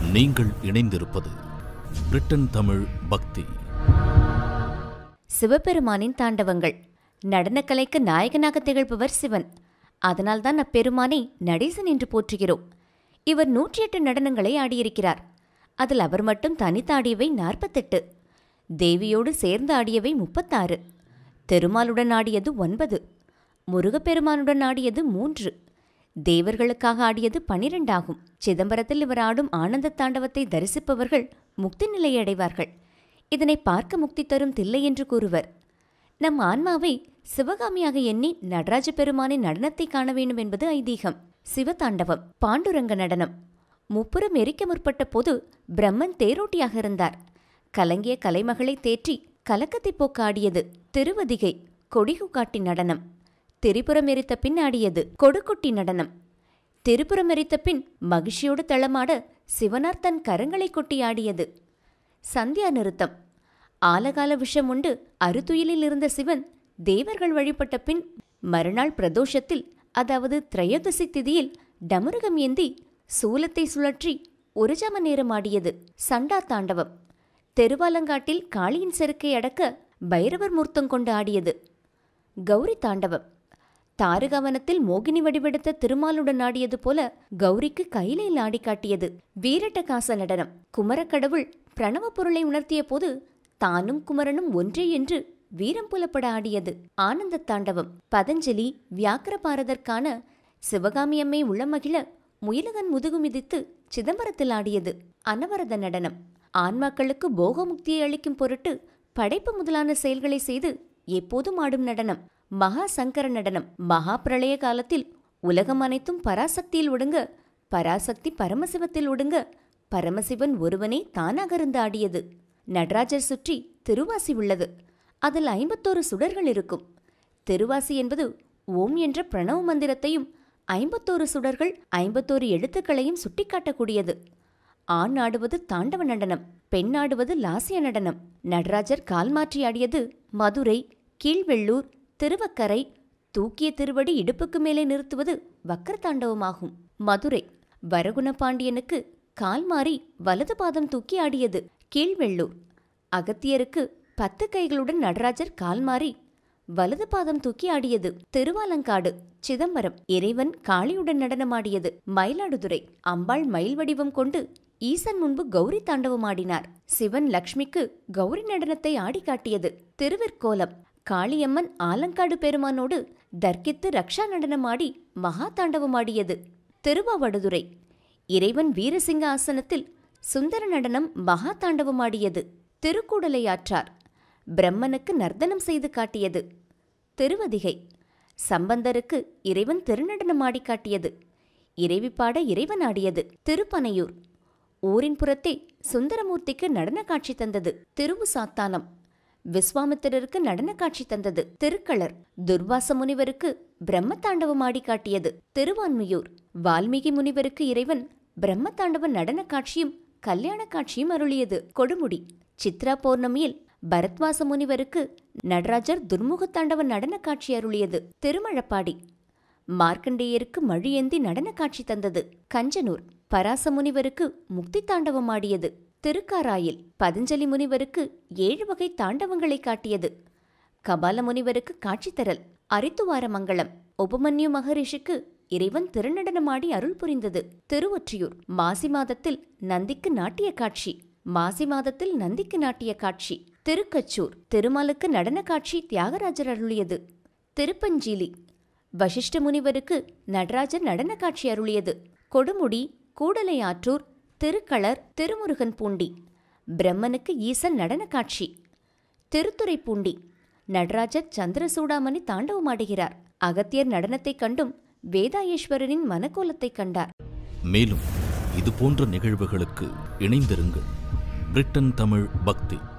நீங்கள் இணைந்திருப்பது பிரிட்டன் தமிழ் பக்தி சிவபெருமானின் தாண்டவங்கள் நடனக்கலைக்கு நாயகனாக திகழ்பவர் சிவன் அதனால்தான் அப்பெருமானை நடேசன் என்று போற்றுகிறோம் இவர் நூற்றி எட்டு நடனங்களை ஆடியிருக்கிறார் அதில் அவர் மட்டும் தனித்தாடியவை நாற்பத்தெட்டு தேவியோடு சேர்ந்து ஆடியவை முப்பத்தாறு திருமாலுடன் ஆடியது ஒன்பது முருகப்பெருமானுடன் ஆடியது மூன்று தேவர்களுக்காக ஆடியது பனிரெண்டாகும் சிதம்பரத்தில் இவர் ஆடும் ஆனந்த தாண்டவத்தை தரிசிப்பவர்கள் முக்தி நிலையை அடைவார்கள் இதனை பார்க்க முக்தி தரும் தில்லை என்று கூறுவர் நம் ஆன்மாவை சிவகாமியாக எண்ணி நடராஜ பெருமானின் நடனத்தை காண வேண்டும் என்பது ஐதீகம் சிவதாண்டவம் பாண்டுரங்க நடனம் முப்புறம் எரிக்க முற்பட்ட போது பிரம்மன் தேரோட்டியாக இருந்தார் கலங்கிய கலைமகளை தேற்றி கலக்கத்தை போக்க ஆடியது திருவதிகை கொடிகு காட்டி நடனம் திரிபுரம் எரித்த பின் ஆடியது கொடுக்குட்டி நடனம் திரிபுரம் எரித்த பின் மகிழ்ச்சியோடு தளமாட சிவனார் தன் கரங்களை கொட்டி ஆடியது சந்தியா நிறுத்தம் ஆலகால விஷம் உண்டு அறுதுயிலில் இருந்த சிவன் தேவர்கள் வழிபட்ட பின் மறுநாள் பிரதோஷத்தில் அதாவது திரையோதசி திதியில் டமருகம் ஏந்தி சூலத்தை சுழற்றி ஒரு ஜம நேரம் ஆடியது சண்டா தாண்டவம் தெருவாலங்காட்டில் காளியின் செருக்கை அடக்க பைரவர் மூர்த்தம் கொண்டு ஆடியது கௌரி தாண்டவம் தாருகவனத்தில் மோகினி வடிவெடுத்த திருமாலுடன் ஆடியது போல கௌரிக்கு கையிலையில் ஆடி காட்டியது வீரட்டகாச நடனம் குமரக்கடவுள் பிரணவ பொருளை உணர்த்திய போது தானும் குமரனும் ஒன்றே என்று வீரம் புலப்பட ஆடியது ஆனந்த தாண்டவம் பதஞ்சலி வியாக்கிரபாரதற்கான சிவகாமி அம்மை உள்ளமகிழ முயலகன் முதுகு மிதித்து சிதம்பரத்தில் ஆடியது அனவரத நடனம் ஆன்மாக்களுக்கு போகமுக்தியை அளிக்கும் பொருட்டு படைப்பு முதலான செயல்களை செய்து எப்போதும் ஆடும் நடனம் மகா சங்கர நடனம் மகா பிரளய காலத்தில் உலகம் அனைத்தும் பராசக்தியில் ஒடுங்க பராசக்தி பரமசிவத்தில் ஒடுங்க பரமசிவன் ஒருவனே தானாக இருந்து ஆடியது நடராஜர் சுற்றி திருவாசி உள்ளது அதில் ஐம்பத்தோரு சுடர்கள் இருக்கும் திருவாசி என்பது ஓம் என்ற பிரணவ மந்திரத்தையும் ஐம்பத்தோரு சுடர்கள் ஐம்பத்தோரு எழுத்துக்களையும் சுட்டிக்காட்டக்கூடியது ஆண் ஆடுவது தாண்டவ நடனம் பெண் ஆடுவது லாசிய நடனம் நடராஜர் கால் மாற்றி ஆடியது மதுரை கீழ்வெள்ளூர் திருவக்கரை தூக்கிய திருவடி இடுப்புக்கு மேலே நிறுத்துவது வக்கர தாண்டவமாகும் மதுரை வரகுண பாண்டியனுக்கு கால் மாறி வலது பாதம் தூக்கி ஆடியது கீழ்வெள்ளூர் அகத்தியருக்கு பத்து கைகளுடன் நடராஜர் கால் மாறி வலது பாதம் தூக்கி ஆடியது திருவாலங்காடு சிதம்பரம் இறைவன் காளியுடன் நடனமாடியது மயிலாடுதுறை அம்பாள் மயில் வடிவம் கொண்டு ஈசன் முன்பு கௌரி தாண்டவம் ஆடினார் சிவன் லக்ஷ்மிக்கு கௌரி நடனத்தை ஆடி காட்டியது திருவிற்கோலம் காளியம்மன் ஆலங்காடு பெருமானோடு தர்க்கித்து ரக்ஷா நடனமாடி மகா தாண்டவமாடியது திருவாவடுதுறை இறைவன் வீரசிங்க ஆசனத்தில் சுந்தர நடனம் மகா தாண்டவமாடியது திருக்கூடலையாற்றார் பிரம்மனுக்கு நர்த்தனம் செய்து காட்டியது திருவதிகை சம்பந்தருக்கு இறைவன் திருநடனமாடி காட்டியது இறைவி பாட இறைவன் ஆடியது திருப்பனையூர் ஊரின் புறத்தே சுந்தரமூர்த்திக்கு நடன காட்சி தந்தது திருவு சாத்தானம் விஸ்வாமித்திரருக்கு நடன காட்சி தந்தது திருக்களர் துர்வாச முனிவருக்கு பிரம்ம தாண்டவம் ஆடி காட்டியது திருவான்மியூர் வால்மீகி முனிவருக்கு இறைவன் பிரம்ம தாண்டவ நடன காட்சியும் கல்யாண காட்சியும் அருளியது கொடுமுடி சித்ரா பௌர்ணமியில் பரத்வாச முனிவருக்கு நடராஜர் துர்முக தாண்டவ நடன காட்சி அருளியது திருமழப்பாடி மார்க்கண்டேயருக்கு மழியேந்தி நடன காட்சி தந்தது கஞ்சனூர் பராச முனிவருக்கு முக்தி தாண்டவம் ஆடியது திருக்காராயில் பதஞ்சலி முனிவருக்கு ஏழு வகை தாண்டவங்களை காட்டியது கபால முனிவருக்கு காட்சி தரல் அரித்துவார மங்களம் உபமன்யு மகரிஷிக்கு இறைவன் திருநடனமாடி அருள் புரிந்தது திருவொற்றியூர் மாசி மாதத்தில் நந்திக்கு நாட்டிய காட்சி மாசி மாதத்தில் நந்திக்கு நாட்டிய காட்சி திருக்கச்சூர் திருமாலுக்கு நடன காட்சி தியாகராஜர் அருளியது திருப்பஞ்சீலி வசிஷ்ட முனிவருக்கு நடராஜர் நடன காட்சி அருளியது கொடுமுடி கூடலை ஆற்றூர் திருக்களர் திருமுருகன் பூண்டி பிரம்மனுக்கு ஈசன் நடன காட்சி திருத்துறைப்பூண்டி நடராஜர் சந்திரசூடாமணி தாண்டவமாடுகிறார் அகத்தியர் நடனத்தைக் கண்டும் வேதாயேஸ்வரரின் மனக்கோலத்தைக் கண்டார் மேலும் இது போன்ற நிகழ்வுகளுக்கு இணைந்திருங்கள் பிரிட்டன் தமிழ் பக்தி